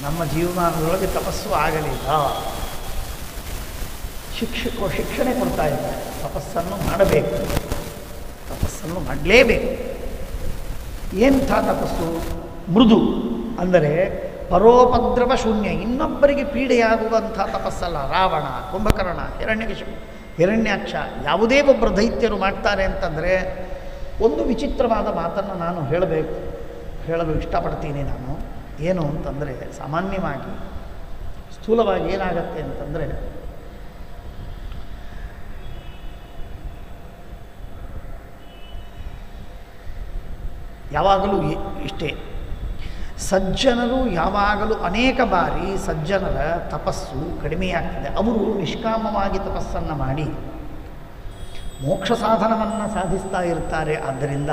ನಮ್ಮ ಜೀವಮಾನದೊಳಗೆ ತಪಸ್ಸು ಆಗಲಿಲ್ಲ ಶಿಕ್ಷಕ ಶಿಕ್ಷಣೆ ಕೊಡ್ತಾ ಇದ್ದಾರೆ ತಪಸ್ಸನ್ನು ಮಾಡಬೇಕು ತಪಸ್ಸನ್ನು ಮಾಡಲೇಬೇಕು ಎಂಥ ತಪಸ್ಸು ಮೃದು ಅಂದರೆ ಪರೋಪದ್ರವ ಶೂನ್ಯ ಇನ್ನೊಬ್ಬರಿಗೆ ಪೀಡೆಯಾಗುವಂಥ ತಪಸ್ಸಲ್ಲ ರಾವಣ ಕುಂಭಕರ್ಣ ಹಿರಣ್ಯಕಶಿಪು ಹಿರಣ್ಯಾಕ್ಷ ಯಾವುದೇ ಒಬ್ಬರು ದೈತ್ಯರು ಮಾಡ್ತಾರೆ ಅಂತಂದರೆ ಒಂದು ವಿಚಿತ್ರವಾದ ಮಾತನ್ನು ನಾನು ಹೇಳಬೇಕು ಹೇಳಲು ಇಷ್ಟಪಡ್ತೀನಿ ನಾನು ಏನು ಅಂತಂದರೆ ಸಾಮಾನ್ಯವಾಗಿ ಸ್ಥೂಲವಾಗಿ ಏನಾಗತ್ತೆ ಅಂತಂದರೆ ಯಾವಾಗಲೂ ಇ- ಇಷ್ಟೇ ಸಜ್ಜನರು ಯಾವಾಗಲೂ ಅನೇಕ ಬಾರಿ ಸಜ್ಜನರ ತಪಸ್ಸು ಕಡಿಮೆಯಾಗ್ತದೆ ಅವರು ನಿಷ್ಕಾಮವಾಗಿ ತಪಸ್ಸನ್ನು ಮಾಡಿ ಮೋಕ್ಷ ಸಾಧನವನ್ನು ಸಾಧಿಸ್ತಾ ಇರ್ತಾರೆ ಆದ್ದರಿಂದ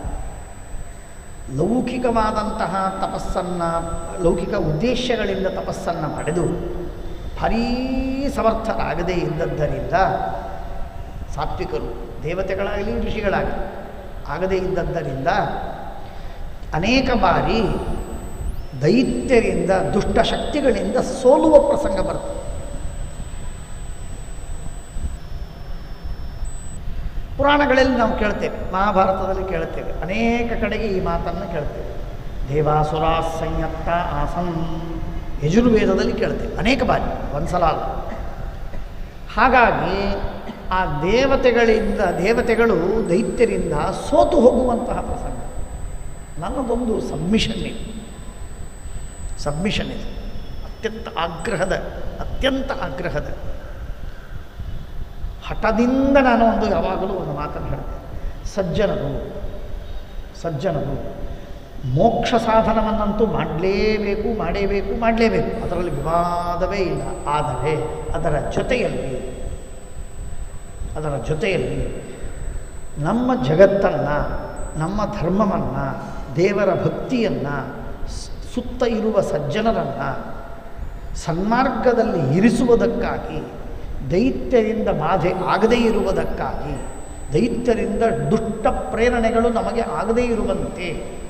ಲೌಕಿಕವಾದಂತಹ ತಪಸ್ಸನ್ನು ಲೌಕಿಕ ಉದ್ದೇಶಗಳಿಂದ ತಪಸ್ಸನ್ನು ಪಡೆದು ಭಾರೀ ಸಮರ್ಥರಾಗದೇ ಇದ್ದದ್ದರಿಂದ ಸಾತ್ವಿಕರು ದೇವತೆಗಳಾಗಲಿ ಋಷಿಗಳಾಗಲಿ ಆಗದೇ ಇದ್ದದ್ದರಿಂದ ಅನೇಕ ಬಾರಿ ದೈತ್ಯರಿಂದ ದುಷ್ಟಶಕ್ತಿಗಳಿಂದ ಸೋಲುವ ಪ್ರಸಂಗ ಬರ್ತದೆ ಪುರಾಣಗಳಲ್ಲಿ ನಾವು ಕೇಳ್ತೇವೆ ಮಹಾಭಾರತದಲ್ಲಿ ಕೇಳ್ತೇವೆ ಅನೇಕ ಕಡೆಗೆ ಈ ಮಾತನ್ನು ಕೇಳ್ತೇವೆ ದೇವಾಸುರ ಸಂಯತ್ತ ಆಸನ್ ಯಜುರ್ವೇದದಲ್ಲಿ ಕೇಳ್ತೇವೆ ಅನೇಕ ಬಾರಿ ಒಂದ್ಸಲ ಅಲ್ಲ ಹಾಗಾಗಿ ಆ ದೇವತೆಗಳಿಂದ ದೇವತೆಗಳು ದೈತ್ಯರಿಂದ ಸೋತು ಹೋಗುವಂತಹ ಪ್ರಸಂಗ ನನ್ನದೊಂದು ಸಬ್ಮಿಷನ್ ಇದೆ ಸಬ್ಮಿಷನ್ ಇದೆ ಅತ್ಯಂತ ಆಗ್ರಹದ ಅತ್ಯಂತ ಆಗ್ರಹದ ಹಠದಿಂದ ನಾನು ಒಂದು ಯಾವಾಗಲೂ ಒಂದು ಮಾತನ್ನು ಹೇಳ್ತೇನೆ ಸಜ್ಜನರು ಸಜ್ಜನರು ಮೋಕ್ಷ ಸಾಧನವನ್ನಂತೂ ಮಾಡಲೇಬೇಕು ಮಾಡಲೇಬೇಕು ಮಾಡಲೇಬೇಕು ಅದರಲ್ಲಿ ವಿವಾದವೇ ಇಲ್ಲ ಆದರೆ ಅದರ ಜೊತೆಯಲ್ಲಿ ಅದರ ಜೊತೆಯಲ್ಲಿ ನಮ್ಮ ಜಗತ್ತನ್ನು ನಮ್ಮ ಧರ್ಮವನ್ನು ದೇವರ ಭಕ್ತಿಯನ್ನು ಸುತ್ತ ಇರುವ ಸಜ್ಜನರನ್ನು ಸನ್ಮಾರ್ಗದಲ್ಲಿ ಇರಿಸುವುದಕ್ಕಾಗಿ ದೈತ್ಯರಿಂದ ಬಾಧೆ ಆಗದೇ ಇರುವುದಕ್ಕಾಗಿ ದೈತ್ಯರಿಂದ ದುಷ್ಟ ಪ್ರೇರಣೆಗಳು ನಮಗೆ ಆಗದೇ ಇರುವಂತೆ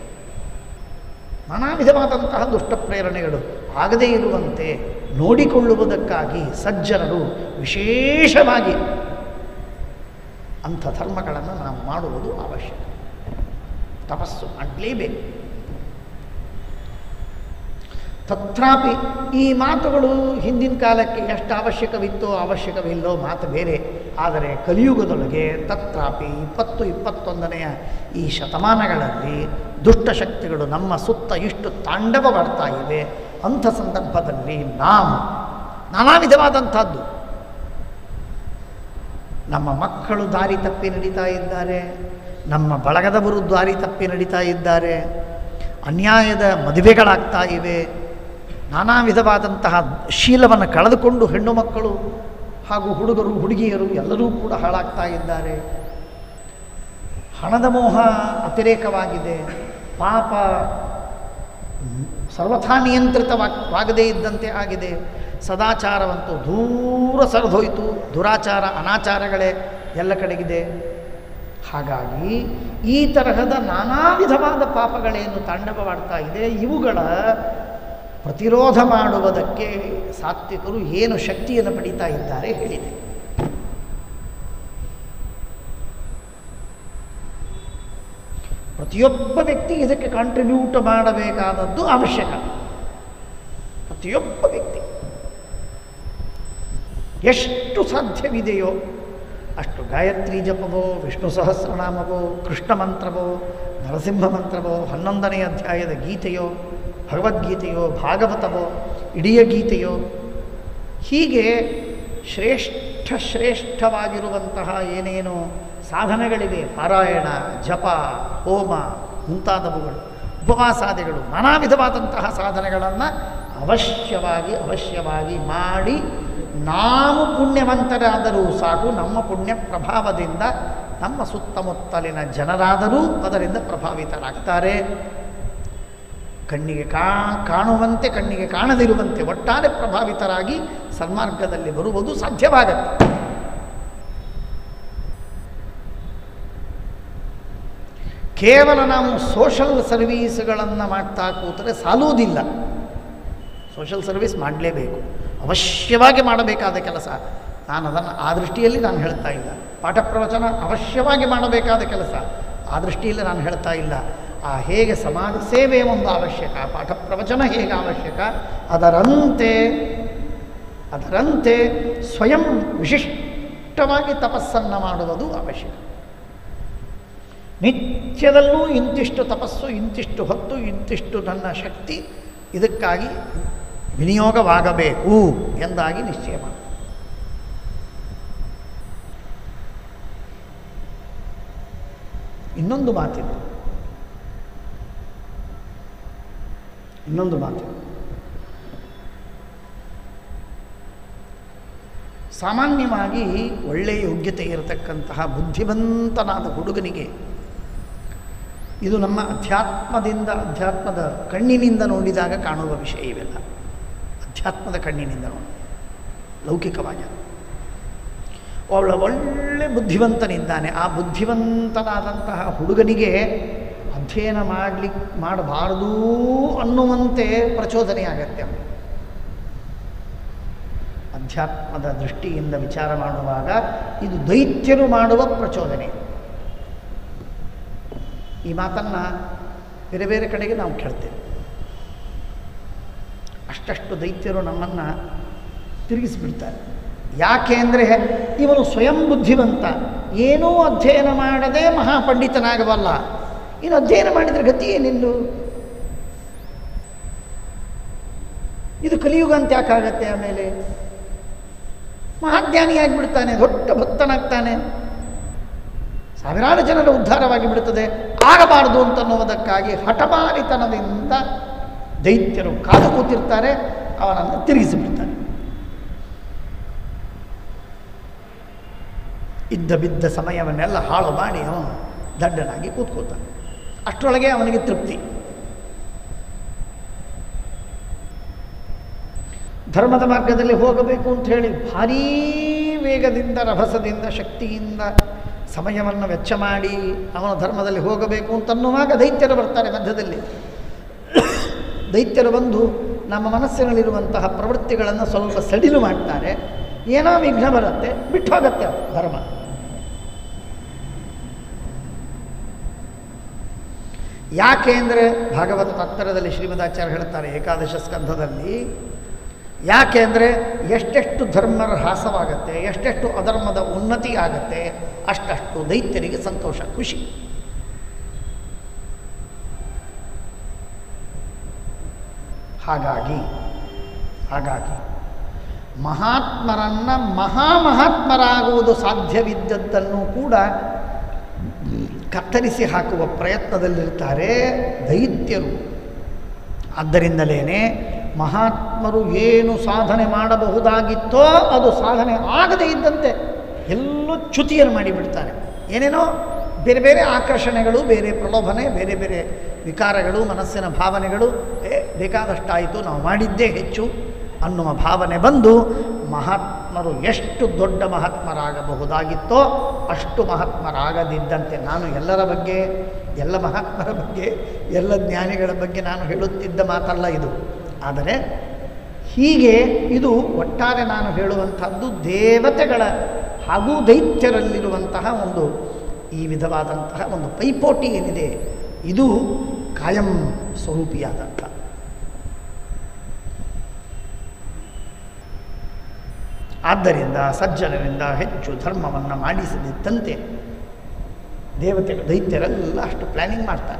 ನಾನಾ ವಿಧವಾದಂತಹ ದುಷ್ಟ ಪ್ರೇರಣೆಗಳು ಆಗದೇ ಇರುವಂತೆ ನೋಡಿಕೊಳ್ಳುವುದಕ್ಕಾಗಿ ಸಜ್ಜನರು ವಿಶೇಷವಾಗಿ ಅಂಥ ಧರ್ಮಗಳನ್ನು ನಾವು ಮಾಡುವುದು ಅವಶ್ಯಕ ತಪಸ್ಸು ಮಾಡಲೇಬೇಕು ತತ್ರಾಪಿ ಈ ಮಾತುಗಳು ಹಿಂದಿನ ಕಾಲಕ್ಕೆ ಎಷ್ಟು ಅವಶ್ಯಕವಿತ್ತೋ ಅವಶ್ಯಕವಿಲ್ಲೋ ಮಾತು ಬೇರೆ ಆದರೆ ಕಲಿಯುಗದೊಳಗೆ ತತ್ರಾಪಿ ಇಪ್ಪತ್ತು ಇಪ್ಪತ್ತೊಂದನೆಯ ಈ ಶತಮಾನಗಳಲ್ಲಿ ದುಷ್ಟಶಕ್ತಿಗಳು ನಮ್ಮ ಸುತ್ತ ಇಷ್ಟು ತಾಂಡವ ಬರ್ತಾ ಇವೆ ಅಂಥ ಸಂದರ್ಭದಲ್ಲಿ ನಾವು ನಾನಾ ವಿಧವಾದಂಥದ್ದು ನಮ್ಮ ಮಕ್ಕಳು ದಾರಿ ತಪ್ಪಿ ನಡೀತಾ ಇದ್ದಾರೆ ನಮ್ಮ ಬಳಗದವರು ದಾರಿ ತಪ್ಪಿ ನಡೀತಾ ಇದ್ದಾರೆ ಅನ್ಯಾಯದ ಮದುವೆಗಳಾಗ್ತಾ ಇವೆ ನಾನಾ ವಿಧವಾದಂತಹ ಶೀಲವನ್ನು ಕಳೆದುಕೊಂಡು ಹೆಣ್ಣು ಮಕ್ಕಳು ಹಾಗೂ ಹುಡುಗರು ಹುಡುಗಿಯರು ಎಲ್ಲರೂ ಕೂಡ ಹಾಳಾಗ್ತಾ ಇದ್ದಾರೆ ಹಣದ ಮೋಹ ಅತಿರೇಕವಾಗಿದೆ ಪಾಪ ಸರ್ವಥಾ ನಿಯಂತ್ರಿತವಾಗದೇ ಇದ್ದಂತೆ ಆಗಿದೆ ಸದಾಚಾರವಂತೂ ದೂರ ಸರಿದೋಯ್ತು ದುರಾಚಾರ ಅನಾಚಾರಗಳೇ ಎಲ್ಲ ಕಡೆಗಿದೆ ಹಾಗಾಗಿ ಈ ತರಹದ ನಾನಾ ವಿಧವಾದ ಪಾಪಗಳೇನು ತಾಂಡವವಾಡ್ತಾ ಇದೆ ಇವುಗಳ ಪ್ರತಿರೋಧ ಮಾಡುವುದಕ್ಕೆ ಸಾತ್ವಿಕರು ಏನು ಶಕ್ತಿಯನ್ನು ಪಡೀತಾ ಇದ್ದಾರೆ ಹೇಳಿದೆ ಪ್ರತಿಯೊಬ್ಬ ವ್ಯಕ್ತಿ ಇದಕ್ಕೆ ಕಾಂಟ್ರಿಬ್ಯೂಟ್ ಮಾಡಬೇಕಾದದ್ದು ಅವಶ್ಯಕ ಪ್ರತಿಯೊಬ್ಬ ವ್ಯಕ್ತಿ ಎಷ್ಟು ಸಾಧ್ಯವಿದೆಯೋ ಅಷ್ಟು ಗಾಯತ್ರಿ ಜಪವೋ ವಿಷ್ಣು ಸಹಸ್ರನಾಮವೋ ಕೃಷ್ಣ ಮಂತ್ರವೋ ನರಸಿಂಹ ಮಂತ್ರವೋ ಹನ್ನೊಂದನೇ ಅಧ್ಯಾಯದ ಗೀತೆಯೋ ಭಗವದ್ಗೀತೆಯೋ ಭಾಗವತವೋ ಇಡೀ ಗೀತೆಯೋ ಹೀಗೆ ಶ್ರೇಷ್ಠ ಶ್ರೇಷ್ಠವಾಗಿರುವಂತಹ ಏನೇನು ಸಾಧನೆಗಳಿವೆ ಪಾರಾಯಣ ಜಪ ಹೋಮ ಮುಂತಾದವುಗಳು ಉಪವಾಸಾದಿಗಳು ನಾನಾ ವಿಧವಾದಂತಹ ಸಾಧನೆಗಳನ್ನು ಅವಶ್ಯವಾಗಿ ಅವಶ್ಯವಾಗಿ ಮಾಡಿ ನಾವು ಪುಣ್ಯವಂತರಾದರೂ ಸಾಕು ನಮ್ಮ ಪುಣ್ಯ ಪ್ರಭಾವದಿಂದ ನಮ್ಮ ಸುತ್ತಮುತ್ತಲಿನ ಜನರಾದರೂ ಅದರಿಂದ ಪ್ರಭಾವಿತರಾಗ್ತಾರೆ ಕಣ್ಣಿಗೆ ಕಾ ಕಾಣುವಂತೆ ಕಣ್ಣಿಗೆ ಕಾಣದಿರುವಂತೆ ಒಟ್ಟಾರೆ ಪ್ರಭಾವಿತರಾಗಿ ಸನ್ಮಾರ್ಗದಲ್ಲಿ ಬರುವುದು ಸಾಧ್ಯವಾಗತ್ತೆ ಕೇವಲ ನಾವು ಸೋಷಲ್ ಸರ್ವೀಸ್ಗಳನ್ನು ಮಾಡ್ತಾ ಕೂತರೆ ಸಾಲುವುದಿಲ್ಲ ಸೋಷಲ್ ಸರ್ವಿಸ್ ಮಾಡಲೇಬೇಕು ಅವಶ್ಯವಾಗಿ ಮಾಡಬೇಕಾದ ಕೆಲಸ ನಾನು ಅದನ್ನು ಆ ದೃಷ್ಟಿಯಲ್ಲಿ ನಾನು ಹೇಳ್ತಾ ಇಲ್ಲ ಪಾಠ ಪ್ರವಚನ ಅವಶ್ಯವಾಗಿ ಮಾಡಬೇಕಾದ ಕೆಲಸ ಆ ದೃಷ್ಟಿಯಲ್ಲಿ ನಾನು ಹೇಳ್ತಾ ಇಲ್ಲ ಆ ಹೇಗೆ ಸಮಾಜ ಸೇವೆ ಒಂದು ಅವಶ್ಯಕ ಪಾಠ ಪ್ರವಚನ ಹೇಗೆ ಅವಶ್ಯಕ ಅದರಂತೆ ಅದರಂತೆ ಸ್ವಯಂ ವಿಶಿಷ್ಟವಾಗಿ ತಪಸ್ಸನ್ನು ಮಾಡುವುದು ಅವಶ್ಯಕ ನಿತ್ಯದಲ್ಲೂ ಇಂತಿಷ್ಟು ತಪಸ್ಸು ಇಂತಿಷ್ಟು ಹೊತ್ತು ಇಂತಿಷ್ಟು ನನ್ನ ಶಕ್ತಿ ಇದಕ್ಕಾಗಿ ವಿನಿಯೋಗವಾಗಬೇಕು ಎಂದಾಗಿ ನಿಶ್ಚಯ ಮಾಡಿ ಇನ್ನೊಂದು ಮಾತಿದೆ ಇನ್ನೊಂದು ಮಾತಿದೆ ಸಾಮಾನ್ಯವಾಗಿ ಒಳ್ಳೆಯ ಯೋಗ್ಯತೆ ಇರತಕ್ಕಂತಹ ಬುದ್ಧಿವಂತನಾದ ಹುಡುಗನಿಗೆ ಇದು ನಮ್ಮ ಅಧ್ಯಾತ್ಮದಿಂದ ಅಧ್ಯಾತ್ಮದ ಕಣ್ಣಿನಿಂದ ನೋಡಿದಾಗ ಕಾಣುವ ವಿಷಯ ಇವೆಲ್ಲ ಅಧ್ಯಾತ್ಮದ ಕಣ್ಣಿನಿಂದ ನೋಡಿ ಲೌಕಿಕವಾಗಿ ಅವಳ ಒಳ್ಳೆ ಬುದ್ಧಿವಂತನಿದ್ದಾನೆ ಆ ಬುದ್ಧಿವಂತನಾದಂತಹ ಹುಡುಗನಿಗೆ ಅಧ್ಯಯನ ಮಾಡಲಿಕ್ಕೆ ಮಾಡಬಾರ್ದು ಅನ್ನುವಂತೆ ಪ್ರಚೋದನೆ ಆಗತ್ತೆ ಅವನಿಗೆ ಅಧ್ಯಾತ್ಮದ ದೃಷ್ಟಿಯಿಂದ ವಿಚಾರ ಮಾಡುವಾಗ ಇದು ದೈತ್ಯರು ಮಾಡುವ ಪ್ರಚೋದನೆ ಈ ಮಾತನ್ನು ಬೇರೆ ಬೇರೆ ಕಡೆಗೆ ನಾವು ಕೇಳ್ತೇವೆ ಅಷ್ಟಷ್ಟು ದೈತ್ಯರು ನಮ್ಮನ್ನು ತಿರುಗಿಸಿಬಿಡ್ತಾರೆ ಯಾಕೆ ಅಂದರೆ ಇವನು ಸ್ವಯಂ ಬುದ್ಧಿವಂತ ಏನೂ ಅಧ್ಯಯನ ಮಾಡದೆ ಮಹಾಪಂಡಿತನಾಗಬಲ್ಲ ಇನ್ನು ಅಧ್ಯಯನ ಮಾಡಿದರೆ ಗತಿ ಏನಿಂದು ಇದು ಕಲಿಯುಗ ಅಂತ ಯಾಕಾಗತ್ತೆ ಆಮೇಲೆ ಮಹಾಜ್ಞಾನಿಯಾಗಿಬಿಡ್ತಾನೆ ದೊಡ್ಡ ಭಕ್ತನಾಗ್ತಾನೆ ಸಾವಿರಾರು ಜನರ ಉದ್ಧಾರವಾಗಿ ಬಿಡುತ್ತದೆ ಆಗಬಾರದು ಅಂತನ್ನುವುದಕ್ಕಾಗಿ ಹಠಮಾರಿತನದಿಂದ ದೈತ್ಯರು ಕಾದು ಕೂತಿರ್ತಾರೆ ಅವನನ್ನು ತಿರುಗಿಸಿಬಿಡ್ತಾರೆ ಇದ್ದ ಬಿದ್ದ ಸಮಯವನ್ನೆಲ್ಲ ಹಾಳು ಮಾಡಿ ಅವನು ದಡ್ಡನಾಗಿ ಕೂತ್ಕೊಳ್ತಾನೆ ಅಷ್ಟರೊಳಗೆ ಅವನಿಗೆ ತೃಪ್ತಿ ಧರ್ಮದ ಮಾರ್ಗದಲ್ಲಿ ಹೋಗಬೇಕು ಅಂತ ಹೇಳಿ ಭಾರೀ ವೇಗದಿಂದ ರಭಸದಿಂದ ಶಕ್ತಿಯಿಂದ ಸಮಯವನ್ನು ವೆಚ್ಚ ಮಾಡಿ ಅವನ ಧರ್ಮದಲ್ಲಿ ಹೋಗಬೇಕು ಅಂತನ್ನುವಾಗ ದೈತ್ಯರು ಬರ್ತಾರೆ ಮಧ್ಯದಲ್ಲಿ ದೈತ್ಯರು ಬಂದು ನಮ್ಮ ಮನಸ್ಸಿನಲ್ಲಿರುವಂತಹ ಪ್ರವೃತ್ತಿಗಳನ್ನು ಸ್ವಲ್ಪ ಸಡಿಲು ಮಾಡ್ತಾರೆ ಏನೋ ವಿಘ್ನ ಬರುತ್ತೆ ಬಿಟ್ಟು ಹೋಗುತ್ತೆ ಧರ್ಮ ಯಾಕೆ ಅಂದರೆ ಭಾಗವತ ತಾತ್ಪರ್ಯದಲ್ಲಿ ಶ್ರೀಮದಾಚಾರ್ಯ ಹೇಳ್ತಾರೆ ಏಕಾದಶ ಸ್ಕಂಧದಲ್ಲಿ ಯಾಕೆ ಅಂದರೆ ಎಷ್ಟೆಷ್ಟು ಧರ್ಮರ ಹ್ರಾಸವಾಗತ್ತೆ ಎಷ್ಟೆಷ್ಟು ಅಧರ್ಮದ ಉನ್ನತಿ ಆಗತ್ತೆ ಅಷ್ಟಷ್ಟು ದೈತ್ಯರಿಗೆ ಸಂತೋಷ ಖುಷಿ ಹಾಗಾಗಿ ಹಾಗಾಗಿ ಮಹಾತ್ಮರನ್ನು ಮಹಾಮಹಾತ್ಮರಾಗುವುದು ಸಾಧ್ಯವಿದ್ದದ್ದನ್ನು ಕೂಡ ಕತ್ತರಿಸಿ ಹಾಕುವ ಪ್ರಯತ್ನದಲ್ಲಿರ್ತಾರೆ ದೈತ್ಯರು ಆದ್ದರಿಂದಲೇ ಮಹಾತ್ಮರು ಏನು ಸಾಧನೆ ಮಾಡಬಹುದಾಗಿತ್ತೋ ಅದು ಸಾಧನೆ ಆಗದೇ ಇದ್ದಂತೆ ಎಲ್ಲೂ ಚ್ಯುತಿಯನ್ನು ಮಾಡಿಬಿಡ್ತಾರೆ ಏನೇನೋ ಬೇರೆ ಬೇರೆ ಆಕರ್ಷಣೆಗಳು ಬೇರೆ ಪ್ರಲೋಭನೆ ಬೇರೆ ಬೇರೆ ವಿಕಾರಗಳು ಮನಸ್ಸಿನ ಭಾವನೆಗಳು ಏ ಬೇಕಾದಷ್ಟಾಯಿತು ನಾವು ಮಾಡಿದ್ದೇ ಹೆಚ್ಚು ಅನ್ನುವ ಭಾವನೆ ಬಂದು ಮಹಾತ್ಮರು ಎಷ್ಟು ದೊಡ್ಡ ಮಹಾತ್ಮರಾಗಬಹುದಾಗಿತ್ತೋ ಅಷ್ಟು ಮಹಾತ್ಮರಾಗದಿದ್ದಂತೆ ನಾನು ಎಲ್ಲರ ಬಗ್ಗೆ ಎಲ್ಲ ಮಹಾತ್ಮರ ಬಗ್ಗೆ ಎಲ್ಲ ಜ್ಞಾನಿಗಳ ಬಗ್ಗೆ ನಾನು ಹೇಳುತ್ತಿದ್ದ ಮಾತಲ್ಲ ಇದು ಆದರೆ ಹೀಗೆ ಇದು ಒಟ್ಟಾರೆ ನಾನು ಹೇಳುವಂಥದ್ದು ದೇವತೆಗಳ ಹಾಗೂ ದೈತ್ಯರಲ್ಲಿರುವಂತಹ ಒಂದು ಈ ವಿಧವಾದಂತಹ ಒಂದು ಪೈಪೋಟಿ ಏನಿದೆ ಇದು ಕಾಯಂ ಸ್ವರೂಪಿಯಾದಂಥ ಆದ್ದರಿಂದ ಸಜ್ಜನರಿಂದ ಹೆಚ್ಚು ಧರ್ಮವನ್ನು ಮಾಡಿಸದಿದ್ದಂತೆ ದೇವತೆಗಳು ದೈತ್ಯರೆಲ್ಲ ಅಷ್ಟು ಪ್ಲ್ಯಾನಿಂಗ್ ಮಾಡ್ತಾರೆ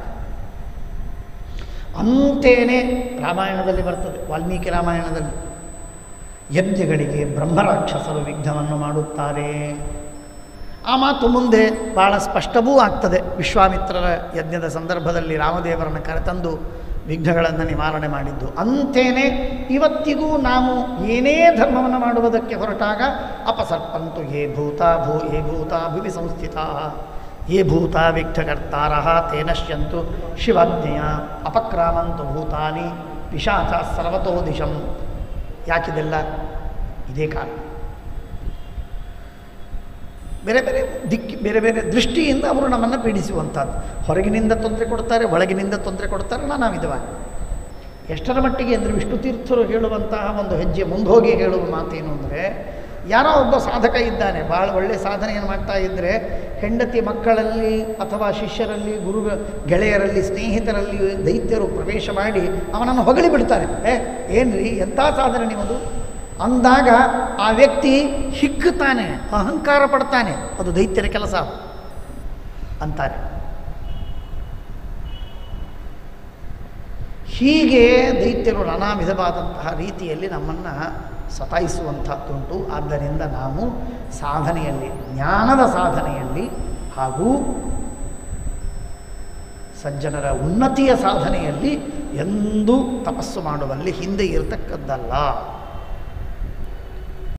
ಅಂತೇನೆ ರಾಮಾಯಣದಲ್ಲಿ ಬರ್ತದೆ ವಾಲ್ಮೀಕಿ ರಾಮಾಯಣದಲ್ಲಿ ಯಜ್ಞಗಳಿಗೆ ಬ್ರಹ್ಮರಾಕ್ಷಸರು ವಿಘ್ನವನ್ನು ಮಾಡುತ್ತಾರೆ ಆ ಮಾತು ಮುಂದೆ ಭಾಳ ಸ್ಪಷ್ಟವೂ ಆಗ್ತದೆ ವಿಶ್ವಾಮಿತ್ರರ ಯಜ್ಞದ ಸಂದರ್ಭದಲ್ಲಿ ರಾಮದೇವರನ್ನು ಕರೆತಂದು ವಿಘ್ನಗಳನ್ನು ನಿವಾರಣೆ ಮಾಡಿದ್ದು ಅಂತೇನೆ ಇವತ್ತಿಗೂ ನಾವು ಏನೇ ಧರ್ಮವನ್ನು ಮಾಡುವುದಕ್ಕೆ ಹೊರಟಾಗ ಅಪಸರ್ಪಂತು ಯೇ ಭೂತ ಭೂ ಯೇ ಭೂತ ಭುವಿ ಸಂಸ್ಥಿತ ಯೇ ಭೂತ ವಿಘ್ನಕರ್ತಾರ ತೇನಶ್ಯಂತು ಶಿವಾಜ್ಞೆಯ ಅಪಕ್ರಾಮಂತು ಭೂತಾನಿ ಪಿಶಾಚ ಸರ್ವತೋ ದಿಶಂ ಯಾಕಿದೆಲ್ಲ ಇದೇ ಕಾರಣ ಬೇರೆ ಬೇರೆ ದಿಕ್ಕಿ ಬೇರೆ ಬೇರೆ ದೃಷ್ಟಿಯಿಂದ ಅವರು ನಮ್ಮನ್ನು ಪೀಡಿಸುವಂಥದ್ದು ಹೊರಗಿನಿಂದ ತೊಂದರೆ ಕೊಡ್ತಾರೆ ಒಳಗಿನಿಂದ ತೊಂದರೆ ಕೊಡ್ತಾರೆ ನಾನಾ ವಿಧವಾಗಿ ಎಷ್ಟರ ಮಟ್ಟಿಗೆ ಅಂದರೆ ವಿಷ್ಣು ತೀರ್ಥರು ಹೇಳುವಂತಹ ಒಂದು ಹೆಜ್ಜೆ ಮುಂದೋಗಿ ಹೇಳುವ ಮಾತೇನು ಅಂದರೆ ಯಾರೋ ಒಬ್ಬ ಸಾಧಕ ಇದ್ದಾನೆ ಭಾಳ ಒಳ್ಳೆಯ ಸಾಧನೆಯನ್ನು ಮಾಡ್ತಾ ಇದ್ದರೆ ಹೆಂಡತಿ ಮಕ್ಕಳಲ್ಲಿ ಅಥವಾ ಶಿಷ್ಯರಲ್ಲಿ ಗುರು ಗೆಳೆಯರಲ್ಲಿ ಸ್ನೇಹಿತರಲ್ಲಿ ದೈತ್ಯರು ಪ್ರವೇಶ ಮಾಡಿ ಅವನನ್ನು ಹೊಗಳಿ ಬಿಡ್ತಾರೆ ಏ ಏನ್ರಿ ಎಂಥ ಸಾಧನೆ ನಿಮ್ಮದು ಅಂದಾಗ ಆ ವ್ಯಕ್ತಿ ಹಿಗ್ಗುತ್ತಾನೆ ಅಹಂಕಾರ ಪಡ್ತಾನೆ ಅದು ದೈತ್ಯರ ಕೆಲಸ ಅಂತಾರೆ ಹೀಗೆ ದೈತ್ಯರು ನಾನಾ ವಿಧವಾದಂತಹ ರೀತಿಯಲ್ಲಿ ನಮ್ಮನ್ನು ಸತಾಯಿಸುವಂಥದ್ದುಂಟು ಆದ್ದರಿಂದ ನಾವು ಸಾಧನೆಯಲ್ಲಿ ಜ್ಞಾನದ ಸಾಧನೆಯಲ್ಲಿ ಹಾಗೂ ಸಜ್ಜನರ ಉನ್ನತಿಯ ಸಾಧನೆಯಲ್ಲಿ ಎಂದೂ ತಪಸ್ಸು ಮಾಡುವಲ್ಲಿ ಹಿಂದೆ ಇರತಕ್ಕದ್ದಲ್ಲ